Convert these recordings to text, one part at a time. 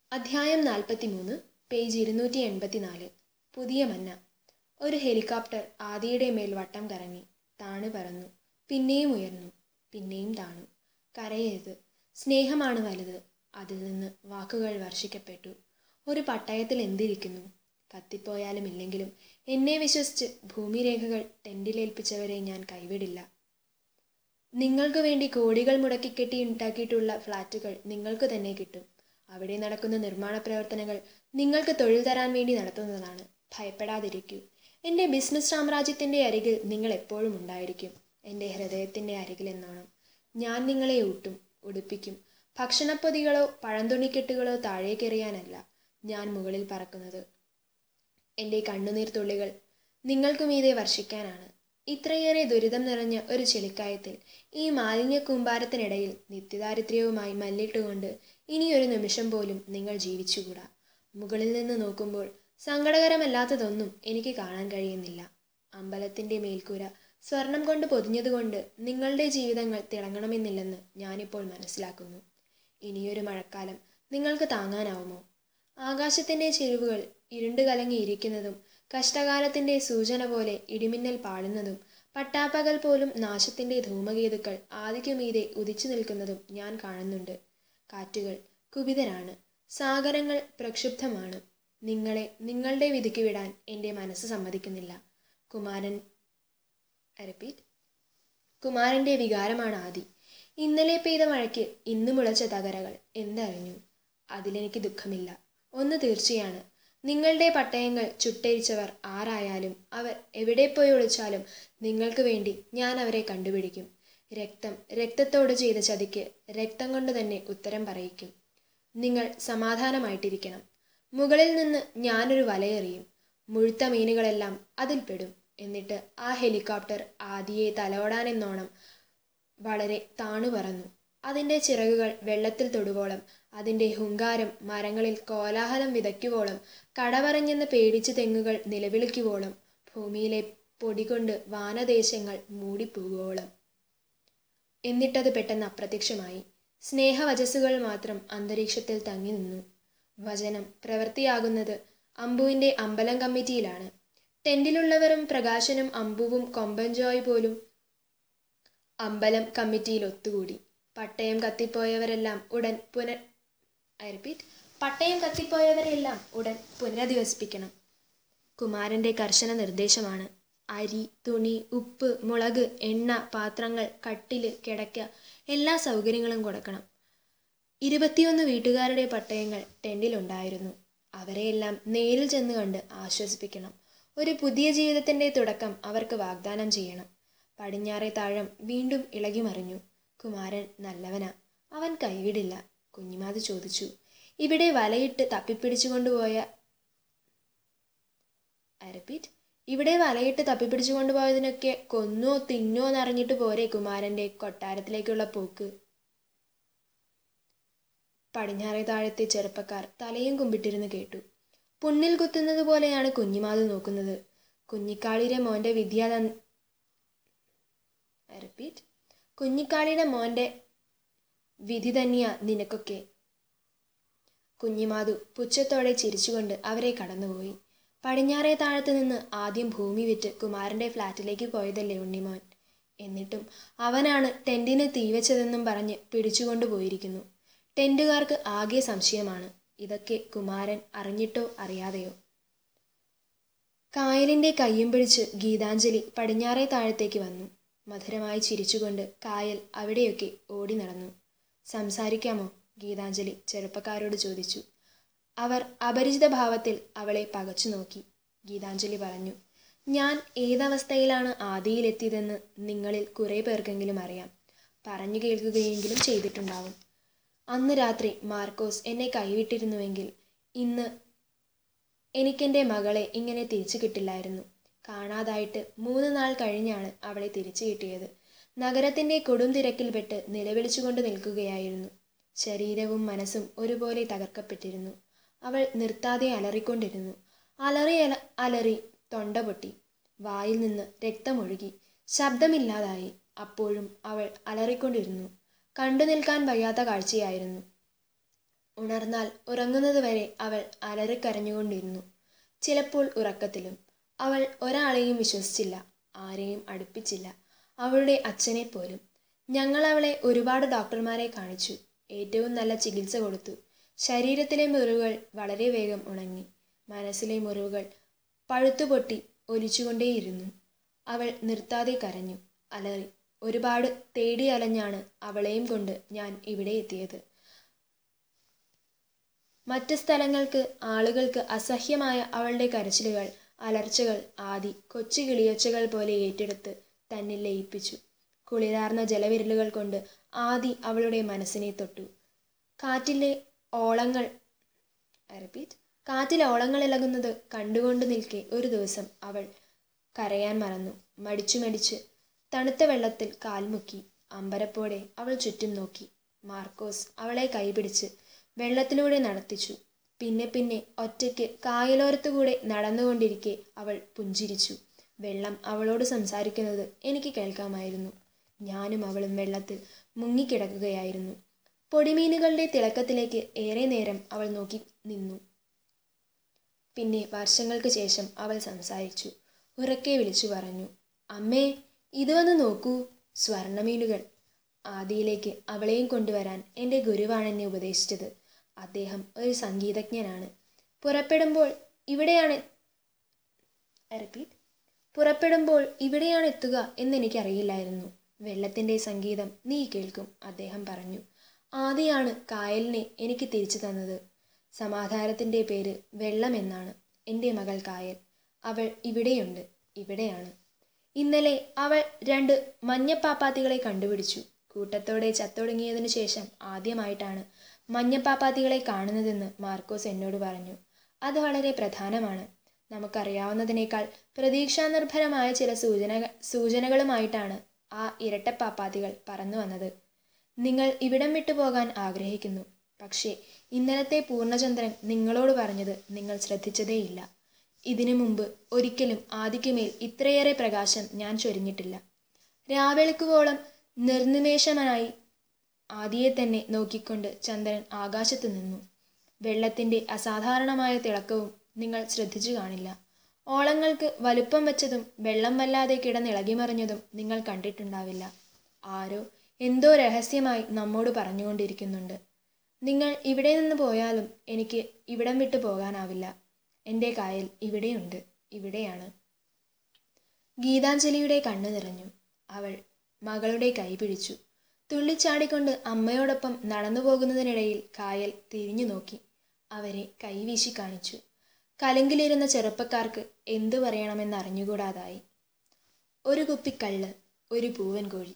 അധ്യായം നാൽപ്പത്തിമൂന്ന് പേജ് ഇരുന്നൂറ്റി എൺപത്തിനാല് പുതിയ മന്ന ഒരു ഹെലികോപ്റ്റർ ആദിയുടെ മേൽ വട്ടം കറങ്ങി താണു പറന്നു പിന്നെയും ഉയർന്നു പിന്നെയും താണു കരയരുത് സ്നേഹമാണ് വലുത് അതിൽ നിന്ന് വാക്കുകൾ വർഷിക്കപ്പെട്ടു ഒരു പട്ടയത്തിൽ എന്തിരിക്കുന്നു കത്തിപ്പോയാലും ഇല്ലെങ്കിലും എന്നെ വിശ്വസിച്ച് ഭൂമിരേഖകൾ ടെൻറ്റിലേൽപ്പിച്ചവരെ ഞാൻ കൈവിടില്ല നിങ്ങൾക്ക് വേണ്ടി കോടികൾ മുടക്കി കെട്ടി ഉണ്ടാക്കിയിട്ടുള്ള ഫ്ലാറ്റുകൾ നിങ്ങൾക്ക് തന്നെ കിട്ടും അവിടെ നടക്കുന്ന നിർമ്മാണ പ്രവർത്തനങ്ങൾ നിങ്ങൾക്ക് തൊഴിൽ തരാൻ വേണ്ടി നടത്തുന്നതാണ് ഭയപ്പെടാതിരിക്കൂ എൻ്റെ ബിസിനസ് സാമ്രാജ്യത്തിൻ്റെ അരികിൽ നിങ്ങൾ എപ്പോഴും ഉണ്ടായിരിക്കും എൻ്റെ ഹൃദയത്തിൻ്റെ അരികിൽ എന്നോണം ഞാൻ നിങ്ങളെ ഊട്ടും ഉടുപ്പിക്കും ഭക്ഷണപ്പൊതികളോ പഴന്തുണിക്കെട്ടുകളോ താഴേക്കെറിയാനല്ല ഞാൻ മുകളിൽ പറക്കുന്നത് എൻ്റെ കണ്ണുനീർ തുള്ളികൾ നിങ്ങൾക്കു മീതെ വർഷിക്കാനാണ് ഇത്രയേറെ ദുരിതം നിറഞ്ഞ ഒരു ചെളിക്കായത്തിൽ ഈ മാലിന്യ കൂമ്പാരത്തിനിടയിൽ നിത്യദാരിദ്ര്യവുമായി മല്ലിട്ടുകൊണ്ട് ഇനിയൊരു നിമിഷം പോലും നിങ്ങൾ ജീവിച്ചുകൂടാ മുകളിൽ നിന്ന് നോക്കുമ്പോൾ സങ്കടകരമല്ലാത്തതൊന്നും എനിക്ക് കാണാൻ കഴിയുന്നില്ല അമ്പലത്തിൻ്റെ മേൽക്കൂര സ്വർണം കൊണ്ട് പൊതിഞ്ഞതുകൊണ്ട് നിങ്ങളുടെ ജീവിതങ്ങൾ തിളങ്ങണമെന്നില്ലെന്ന് ഞാനിപ്പോൾ മനസ്സിലാക്കുന്നു ഇനിയൊരു മഴക്കാലം നിങ്ങൾക്ക് താങ്ങാനാവുമോ ആകാശത്തിൻ്റെ ചെരുവുകൾ ഇരുണ്ട് കലങ്ങിയിരിക്കുന്നതും കഷ്ടകാലത്തിൻ്റെ സൂചന പോലെ ഇടിമിന്നൽ പാടുന്നതും പട്ടാപ്പകൽ പോലും നാശത്തിൻ്റെ ധൂമകേതുക്കൾ ആദിക്കുമീതെ ഉദിച്ചു നിൽക്കുന്നതും ഞാൻ കാണുന്നുണ്ട് കാറ്റുകൾ കുപിതരാണ് സാഗരങ്ങൾ പ്രക്ഷുബ്ധമാണ് നിങ്ങളെ നിങ്ങളുടെ വിധിക്ക് വിടാൻ എൻ്റെ മനസ്സ് സമ്മതിക്കുന്നില്ല കുമാരൻ റിപ്പീറ്റ് കുമാരൻ്റെ വികാരമാണ് ആദി ഇന്നലെ പെയ്ത മഴയ്ക്ക് ഇന്ന് മുളച്ച തകരകൾ എന്തറിഞ്ഞു അതിലെനിക്ക് ദുഃഖമില്ല ഒന്ന് തീർച്ചയാണ് നിങ്ങളുടെ പട്ടയങ്ങൾ ചുട്ടരിച്ചവർ ആരായാലും അവർ എവിടെ പോയി ഒളിച്ചാലും നിങ്ങൾക്ക് വേണ്ടി ഞാൻ അവരെ കണ്ടുപിടിക്കും രക്തം രക്തത്തോട് ചെയ്ത ചതിക്ക് രക്തം കൊണ്ട് തന്നെ ഉത്തരം പറയിക്കും നിങ്ങൾ സമാധാനമായിട്ടിരിക്കണം മുകളിൽ നിന്ന് ഞാനൊരു വലയെറിയും മുഴുത്ത മീനുകളെല്ലാം അതിൽ പെടും എന്നിട്ട് ആ ഹെലികോപ്റ്റർ ആദിയെ തലോടാനെന്നോണം വളരെ താണു പറന്നു അതിൻ്റെ ചിറകുകൾ വെള്ളത്തിൽ തൊടുവോളം അതിൻ്റെ ഹുങ്കാരം മരങ്ങളിൽ കോലാഹലം വിതയ്ക്കുവോളം കടപറഞ്ഞെന്ന് പേടിച്ച് തെങ്ങുകൾ നിലവിളിക്കുവോളം ഭൂമിയിലെ പൊടികൊണ്ട് വാനദേശങ്ങൾ മൂടിപ്പോകുവോളം എന്നിട്ടത് പെട്ടെന്ന് അപ്രത്യക്ഷമായി സ്നേഹവചസ്സുകൾ മാത്രം അന്തരീക്ഷത്തിൽ തങ്ങി നിന്നു വചനം പ്രവൃത്തിയാകുന്നത് അമ്പുവിൻ്റെ അമ്പലം കമ്മിറ്റിയിലാണ് ടെൻറ്റിലുള്ളവരും പ്രകാശനും അമ്പുവും കൊമ്പൻജോയ് പോലും അമ്പലം കമ്മിറ്റിയിൽ ഒത്തുകൂടി പട്ടയം കത്തിപ്പോയവരെല്ലാം ഉടൻ പുനർ ഐ റിപ്പീറ്റ് പട്ടയം കത്തിപ്പോയവരെല്ലാം ഉടൻ പുനരധിവസിപ്പിക്കണം കുമാരൻ്റെ കർശന നിർദ്ദേശമാണ് അരി തുണി ഉപ്പ് മുളക് എണ്ണ പാത്രങ്ങൾ കട്ടില് കിടക്ക എല്ലാ സൗകര്യങ്ങളും കൊടുക്കണം ഇരുപത്തിയൊന്ന് വീട്ടുകാരുടെ പട്ടയങ്ങൾ ടെൻറ്റിലുണ്ടായിരുന്നു അവരെയെല്ലാം നേരിൽ ചെന്ന് കണ്ട് ആശ്വസിപ്പിക്കണം ഒരു പുതിയ ജീവിതത്തിൻ്റെ തുടക്കം അവർക്ക് വാഗ്ദാനം ചെയ്യണം പടിഞ്ഞാറെ താഴം വീണ്ടും ഇളകി മറിഞ്ഞു കുമാരൻ നല്ലവനാ അവൻ കൈവിടില്ല കുഞ്ഞിമാത് ചോദിച്ചു ഇവിടെ വലയിട്ട് തപ്പിപ്പിടിച്ചു കൊണ്ടുപോയ ഐ റിപ്പീറ്റ് ഇവിടെ വലയിട്ട് തപ്പിപ്പിടിച്ചു കൊണ്ടുപോയതിനൊക്കെ കൊന്നോ തിന്നോ എന്നറിഞ്ഞിട്ട് പോരെ കുമാരൻ്റെ കൊട്ടാരത്തിലേക്കുള്ള പോക്ക് പടിഞ്ഞാറെ താഴത്തെ ചെറുപ്പക്കാർ തലയും കുമ്പിട്ടിരുന്ന് കേട്ടു പുണ്ണിൽ കുത്തുന്നത് പോലെയാണ് കുഞ്ഞിമാത് നോക്കുന്നത് കുഞ്ഞിക്കാളിയുടെ മോൻ്റെ വിദ്യ റിപ്പീറ്റ് കുഞ്ഞിക്കാളിയുടെ മോൻ്റെ വിധി തന്നെയാ നിനക്കൊക്കെ കുഞ്ഞിമാതു പുച്ഛത്തോടെ ചിരിച്ചുകൊണ്ട് അവരെ കടന്നുപോയി പടിഞ്ഞാറേ താഴത്ത് നിന്ന് ആദ്യം ഭൂമി വിറ്റ് കുമാരൻ്റെ ഫ്ലാറ്റിലേക്ക് പോയതല്ലേ ഉണ്ണിമോൻ എന്നിട്ടും അവനാണ് ടെൻറ്റിന് തീവച്ചതെന്നും പറഞ്ഞ് പിടിച്ചുകൊണ്ടു പോയിരിക്കുന്നു ടെൻറ്റുകാർക്ക് ആകെ സംശയമാണ് ഇതൊക്കെ കുമാരൻ അറിഞ്ഞിട്ടോ അറിയാതെയോ കായലിൻ്റെ കയ്യും പിടിച്ച് ഗീതാഞ്ജലി പടിഞ്ഞാറേ താഴത്തേക്ക് വന്നു മധുരമായി ചിരിച്ചുകൊണ്ട് കായൽ അവിടെയൊക്കെ ഓടി നടന്നു സംസാരിക്കാമോ ഗീതാഞ്ജലി ചെറുപ്പക്കാരോട് ചോദിച്ചു അവർ അപരിചിത ഭാവത്തിൽ അവളെ പകച്ചു നോക്കി ഗീതാഞ്ജലി പറഞ്ഞു ഞാൻ ഏതവസ്ഥയിലാണ് ആദിയിലെത്തിയതെന്ന് നിങ്ങളിൽ കുറേ പേർക്കെങ്കിലും അറിയാം പറഞ്ഞു കേൾക്കുകയെങ്കിലും ചെയ്തിട്ടുണ്ടാവും അന്ന് രാത്രി മാർക്കോസ് എന്നെ കൈവിട്ടിരുന്നുവെങ്കിൽ ഇന്ന് എനിക്കെൻ്റെ മകളെ ഇങ്ങനെ തിരിച്ചു കിട്ടില്ലായിരുന്നു കാണാതായിട്ട് മൂന്ന് നാൾ കഴിഞ്ഞാണ് അവളെ തിരിച്ചു കിട്ടിയത് നഗരത്തിൻ്റെ കൊടും തിരക്കിൽപ്പെട്ട് നിലവിളിച്ചുകൊണ്ട് നിൽക്കുകയായിരുന്നു ശരീരവും മനസ്സും ഒരുപോലെ തകർക്കപ്പെട്ടിരുന്നു അവൾ നിർത്താതെ അലറിക്കൊണ്ടിരുന്നു അലറി അല അലറി തൊണ്ട പൊട്ടി വായിൽ നിന്ന് രക്തമൊഴുകി ശബ്ദമില്ലാതായി അപ്പോഴും അവൾ അലറിക്കൊണ്ടിരുന്നു കണ്ടു നിൽക്കാൻ വയ്യാത്ത കാഴ്ചയായിരുന്നു ഉണർന്നാൽ ഉറങ്ങുന്നതുവരെ അവൾ അലറിക്കരഞ്ഞുകൊണ്ടിരുന്നു ചിലപ്പോൾ ഉറക്കത്തിലും അവൾ ഒരാളെയും വിശ്വസിച്ചില്ല ആരെയും അടുപ്പിച്ചില്ല അവളുടെ അച്ഛനെ പോലും ഞങ്ങൾ അവളെ ഒരുപാട് ഡോക്ടർമാരെ കാണിച്ചു ഏറ്റവും നല്ല ചികിത്സ കൊടുത്തു ശരീരത്തിലെ മുറിവുകൾ വളരെ വേഗം ഉണങ്ങി മനസ്സിലെ മുറിവുകൾ പഴുത്തുപൊട്ടി ഒലിച്ചുകൊണ്ടേയിരുന്നു അവൾ നിർത്താതെ കരഞ്ഞു അലറി ഒരുപാട് തേടി അലഞ്ഞാണ് അവളെയും കൊണ്ട് ഞാൻ ഇവിടെ എത്തിയത് മറ്റ് സ്ഥലങ്ങൾക്ക് ആളുകൾക്ക് അസഹ്യമായ അവളുടെ കരച്ചിലുകൾ അലർച്ചകൾ ആദി കൊച്ചു കിളിയൊച്ചകൾ പോലെ ഏറ്റെടുത്ത് തന്നിൽ ലയിപ്പിച്ചു കുളിരാർന്ന ജലവിരലുകൾ കൊണ്ട് ആദി അവളുടെ മനസ്സിനെ തൊട്ടു കാറ്റിലെ ഓളങ്ങൾ റിപ്പീറ്റ് കാറ്റിൽ ഓളങ്ങൾ ഇളകുന്നത് കണ്ടുകൊണ്ട് നിൽക്കെ ഒരു ദിവസം അവൾ കരയാൻ മറന്നു മടിച്ചു മടിച്ച് തണുത്ത വെള്ളത്തിൽ കാൽമുക്കി അമ്പരപ്പോടെ അവൾ ചുറ്റും നോക്കി മാർക്കോസ് അവളെ കൈപിടിച്ച് വെള്ളത്തിലൂടെ നടത്തിച്ചു പിന്നെ പിന്നെ ഒറ്റയ്ക്ക് കായലോരത്തുകൂടെ നടന്നുകൊണ്ടിരിക്കെ അവൾ പുഞ്ചിരിച്ചു വെള്ളം അവളോട് സംസാരിക്കുന്നത് എനിക്ക് കേൾക്കാമായിരുന്നു ഞാനും അവളും വെള്ളത്തിൽ മുങ്ങിക്കിടക്കുകയായിരുന്നു പൊടിമീനുകളുടെ തിളക്കത്തിലേക്ക് ഏറെ നേരം അവൾ നോക്കി നിന്നു പിന്നെ വർഷങ്ങൾക്ക് ശേഷം അവൾ സംസാരിച്ചു ഉറക്കെ വിളിച്ചു പറഞ്ഞു അമ്മേ ഇത് വന്ന് നോക്കൂ സ്വർണമീനുകൾ ആദിയിലേക്ക് അവളെയും കൊണ്ടുവരാൻ എൻ്റെ ഗുരുവാണ് എന്നെ ഉപദേശിച്ചത് അദ്ദേഹം ഒരു സംഗീതജ്ഞനാണ് പുറപ്പെടുമ്പോൾ ഇവിടെയാണ് റിപ്പീറ്റ് പുറപ്പെടുമ്പോൾ ഇവിടെയാണ് എത്തുക എന്നെനിക്കറിയില്ലായിരുന്നു വെള്ളത്തിൻ്റെ സംഗീതം നീ കേൾക്കും അദ്ദേഹം പറഞ്ഞു ആദിയാണ് കായലിനെ എനിക്ക് തിരിച്ചു തന്നത് സമാധാനത്തിൻ്റെ പേര് വെള്ളം എന്നാണ് എൻ്റെ മകൾ കായൽ അവൾ ഇവിടെയുണ്ട് ഇവിടെയാണ് ഇന്നലെ അവൾ രണ്ട് മഞ്ഞപ്പാപ്പാത്തികളെ കണ്ടുപിടിച്ചു കൂട്ടത്തോടെ ചത്തൊടുങ്ങിയതിനു ശേഷം ആദ്യമായിട്ടാണ് മഞ്ഞപ്പാപ്പാത്തികളെ കാണുന്നതെന്ന് മാർക്കോസ് എന്നോട് പറഞ്ഞു അത് വളരെ പ്രധാനമാണ് നമുക്കറിയാവുന്നതിനേക്കാൾ പ്രതീക്ഷാനിർഭരമായ ചില സൂചന സൂചനകളുമായിട്ടാണ് ആ ഇരട്ടപ്പാപ്പാത്തികൾ പറന്നു വന്നത് നിങ്ങൾ ഇവിടം വിട്ടു പോകാൻ ആഗ്രഹിക്കുന്നു പക്ഷേ ഇന്നലത്തെ പൂർണ്ണചന്ദ്രൻ നിങ്ങളോട് പറഞ്ഞത് നിങ്ങൾ ശ്രദ്ധിച്ചതേയില്ല ഇതിനു മുമ്പ് ഒരിക്കലും ആദിക്കുമേൽ ഇത്രയേറെ പ്രകാശം ഞാൻ ചൊരിഞ്ഞിട്ടില്ല രാവെളുക്കുവോളം നിർനിമേഷമായി ആദിയെ തന്നെ നോക്കിക്കൊണ്ട് ചന്ദ്രൻ ആകാശത്ത് നിന്നു വെള്ളത്തിൻ്റെ അസാധാരണമായ തിളക്കവും നിങ്ങൾ ശ്രദ്ധിച്ചു കാണില്ല ഓളങ്ങൾക്ക് വലുപ്പം വെച്ചതും വെള്ളം വല്ലാതെ കിടന്നിളകിമറിഞ്ഞതും നിങ്ങൾ കണ്ടിട്ടുണ്ടാവില്ല ആരോ എന്തോ രഹസ്യമായി നമ്മോട് പറഞ്ഞുകൊണ്ടിരിക്കുന്നുണ്ട് നിങ്ങൾ ഇവിടെ നിന്ന് പോയാലും എനിക്ക് ഇവിടം വിട്ടു പോകാനാവില്ല എൻ്റെ കായൽ ഇവിടെയുണ്ട് ഇവിടെയാണ് ഗീതാഞ്ജലിയുടെ കണ്ണു നിറഞ്ഞു അവൾ മകളുടെ കൈ പിടിച്ചു തുള്ളിച്ചാടിക്കൊണ്ട് അമ്മയോടൊപ്പം നടന്നു പോകുന്നതിനിടയിൽ കായൽ തിരിഞ്ഞു നോക്കി അവരെ കൈവീശി കാണിച്ചു കലങ്കിലിരുന്ന ചെറുപ്പക്കാർക്ക് എന്തു പറയണമെന്ന് അറിഞ്ഞുകൂടാതായി ഒരു കുപ്പി കള്ള് ഒരു പൂവൻ കോഴി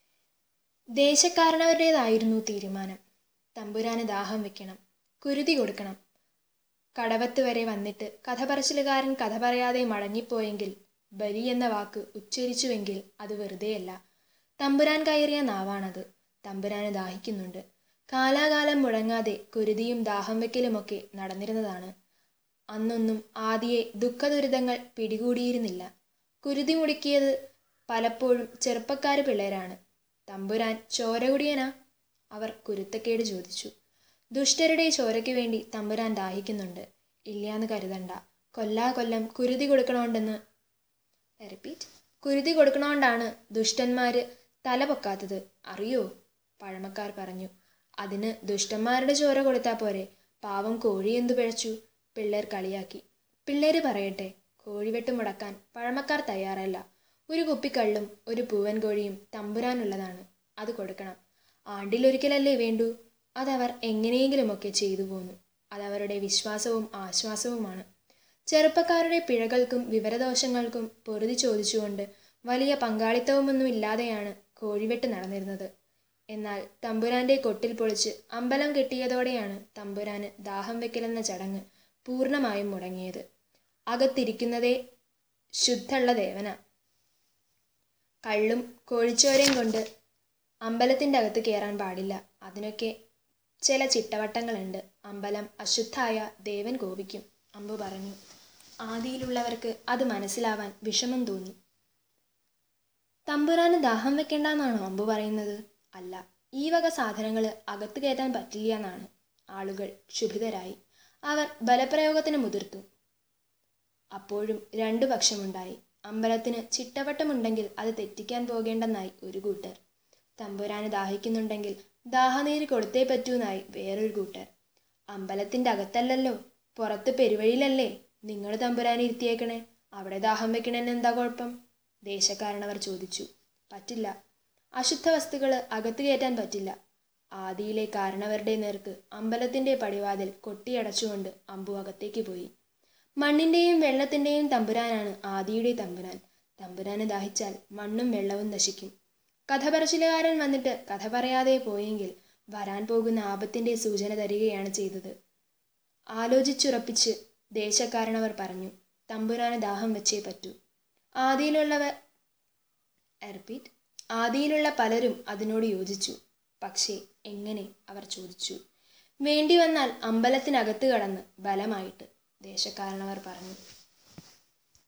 ദേശക്കാരനവരുടേതായിരുന്നു തീരുമാനം തമ്പുരാന് ദാഹം വെക്കണം കുരുതി കൊടുക്കണം കടവത്ത് വരെ വന്നിട്ട് കഥ പറച്ചിലുകാരൻ കഥ പറയാതെ മടങ്ങിപ്പോയെങ്കിൽ ബലി എന്ന വാക്ക് ഉച്ചരിച്ചുവെങ്കിൽ അത് വെറുതെയല്ല തമ്പുരാൻ കയറിയ നാവാണത് തമ്പുരാന് ദാഹിക്കുന്നുണ്ട് കാലാകാലം മുടങ്ങാതെ കുരുതിയും ദാഹം വെക്കലുമൊക്കെ നടന്നിരുന്നതാണ് അന്നൊന്നും ആദിയെ ദുഃഖദുരിതങ്ങൾ പിടികൂടിയിരുന്നില്ല കുരുതി മുടുക്കിയത് പലപ്പോഴും ചെറുപ്പക്കാര് പിള്ളേരാണ് തമ്പുരാൻ ചോരകുടിയനാ അവർ കുരുത്തക്കേട് ചോദിച്ചു ദുഷ്ടരുടെ ചോരയ്ക്ക് വേണ്ടി തമ്പുരാൻ ദാഹിക്കുന്നുണ്ട് ഇല്ലാന്ന് കരുതണ്ട കൊല്ലാ കൊല്ലം കുരുതി കൊടുക്കണോണ്ടെന്ന് റിപ്പീറ്റ് കുരുതി കൊടുക്കണോണ്ടാണ് ദുഷ്ടന്മാര് തല പൊക്കാത്തത് അറിയോ പഴമക്കാർ പറഞ്ഞു അതിന് ദുഷ്ടന്മാരുടെ ചോര കൊടുത്താൽ പോരെ പാവം കോഴി എന്തു പിഴച്ചു പിള്ളേർ കളിയാക്കി പിള്ളേര് പറയട്ടെ കോഴിവെട്ട് മുടക്കാൻ പഴമക്കാർ തയ്യാറല്ല ഒരു കുപ്പിക്കള്ളും ഒരു പൂവൻ കോഴിയും തമ്പുരാനുള്ളതാണ് അത് കൊടുക്കണം ആണ്ടിലൊരിക്കലല്ലേ വേണ്ടൂ അതവർ എങ്ങനെയെങ്കിലുമൊക്കെ ചെയ്തു പോന്നു അതവരുടെ വിശ്വാസവും ആശ്വാസവുമാണ് ചെറുപ്പക്കാരുടെ പിഴകൾക്കും വിവരദോഷങ്ങൾക്കും പൊറുതി ചോദിച്ചുകൊണ്ട് വലിയ പങ്കാളിത്തവുമൊന്നും ഇല്ലാതെയാണ് കോഴിവെട്ട് നടന്നിരുന്നത് എന്നാൽ തമ്പുരാന്റെ കൊട്ടിൽ പൊളിച്ച് അമ്പലം കെട്ടിയതോടെയാണ് തമ്പുരാന് ദാഹം വെക്കലെന്ന ചടങ്ങ് പൂർണ്ണമായും മുടങ്ങിയത് അകത്തിരിക്കുന്നതേ ശുദ്ധമുള്ള ദേവന കള്ളും കോഴിച്ചോരയും കൊണ്ട് അമ്പലത്തിൻ്റെ അകത്ത് കയറാൻ പാടില്ല അതിനൊക്കെ ചില ചിട്ടവട്ടങ്ങളുണ്ട് അമ്പലം അശുദ്ധായ ദേവൻ കോപിക്കും അമ്പു പറഞ്ഞു ആദിയിലുള്ളവർക്ക് അത് മനസ്സിലാവാൻ വിഷമം തോന്നി തമ്പുരാന് ദാഹം വെക്കേണ്ടെന്നാണോ അമ്പു പറയുന്നത് അല്ല ഈ വക സാധനങ്ങൾ അകത്ത് കയറ്റാൻ പറ്റില്ല എന്നാണ് ആളുകൾ ക്ഷുഭിതരായി അവർ ബലപ്രയോഗത്തിന് മുതിർത്തു അപ്പോഴും രണ്ടു പക്ഷമുണ്ടായി അമ്പലത്തിന് ചിട്ടവട്ടമുണ്ടെങ്കിൽ അത് തെറ്റിക്കാൻ പോകേണ്ടെന്നായി ഒരു കൂട്ടർ തമ്പുരാന് ദാഹിക്കുന്നുണ്ടെങ്കിൽ ദാഹനീര് കൊടുത്തേ പറ്റൂന്നായി വേറൊരു കൂട്ടർ അമ്പലത്തിന്റെ അകത്തല്ലല്ലോ പുറത്ത് പെരുവഴിയിലല്ലേ നിങ്ങൾ തമ്പുരാനെ ഇരുത്തിയേക്കണേ അവിടെ ദാഹം വെക്കണേന് എന്താ കുഴപ്പം ദേശക്കാരനവർ ചോദിച്ചു പറ്റില്ല അശുദ്ധ വസ്തുക്കൾ അകത്ത് കയറ്റാൻ പറ്റില്ല ആദിയിലെ കാരണവരുടെ നേർക്ക് അമ്പലത്തിന്റെ പടിവാതിൽ കൊട്ടിയടച്ചുകൊണ്ട് അമ്പു അകത്തേക്ക് പോയി മണ്ണിന്റെയും വെള്ളത്തിന്റെയും തമ്പുരാനാണ് ആദിയുടെ തമ്പുരാൻ തമ്പുരാന് ദാഹിച്ചാൽ മണ്ണും വെള്ളവും നശിക്കും കഥ പറച്ചിലുകാരൻ വന്നിട്ട് കഥ പറയാതെ പോയെങ്കിൽ വരാൻ പോകുന്ന ആപത്തിന്റെ സൂചന തരികയാണ് ചെയ്തത് ആലോചിച്ചുറപ്പിച്ച് ദേശക്കാരനവർ പറഞ്ഞു തമ്പുരാന് ദാഹം വെച്ചേ പറ്റൂ ആദിയിലുള്ളവർ റിപ്പീറ്റ് ആദിയിലുള്ള പലരും അതിനോട് യോജിച്ചു പക്ഷേ എങ്ങനെ അവർ ചോദിച്ചു വേണ്ടി വന്നാൽ അമ്പലത്തിനകത്ത് കടന്ന് ബലമായിട്ട് ദേശക്കാരനവർ പറഞ്ഞു